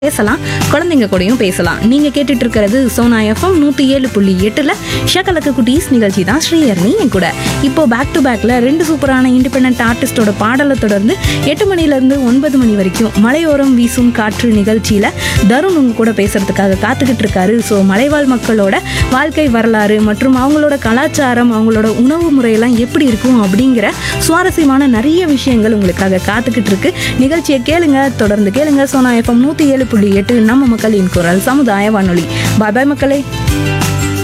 பேசலாம் குழந்தைங்க கூடயும் பேசலாம் நீங்க கேட்டுட்டு இருக்கிறது சோனா எஃப்எம் நூத்தி ஏழு புள்ளி எட்டுல ஷகலக்க குட்டீஸ் நிகழ்ச்சி தான் ஸ்ரீஹரணி என் கூட இப்போ பேக் டு பேக்ல ரெண்டு சூப்பரான இண்டிபெண்ட் ஆர்டிஸ்டோட பாடலை தொடர்ந்து எட்டு மணில இருந்து ஒன்பது மணி வரைக்கும் மலையோரம் வீசும் காற்று நிகழ்ச்சியில தருண் உங்க கூட பேசுறதுக்காக காத்துக்கிட்டு இருக்காரு ஸோ மலைவாழ் மக்களோட வாழ்க்கை வரலாறு மற்றும் அவங்களோட கலாச்சாரம் அவங்களோட உணவு முறையெல்லாம் எப்படி இருக்கும் அப்படிங்கிற சுவாரஸ்யமான நிறைய விஷயங்கள் உங்களுக்காக காத்துக்கிட்டு இருக்கு நிகழ்ச்சியை கேளுங்க தொடர்ந்து கேளுங்க சோனா எஃப்எம் நூற்றி ஏழு புள்ளி எட்டு நம்ம மக்களின் குரல் சமுதாய வானொலி பாய் பாய் மக்களே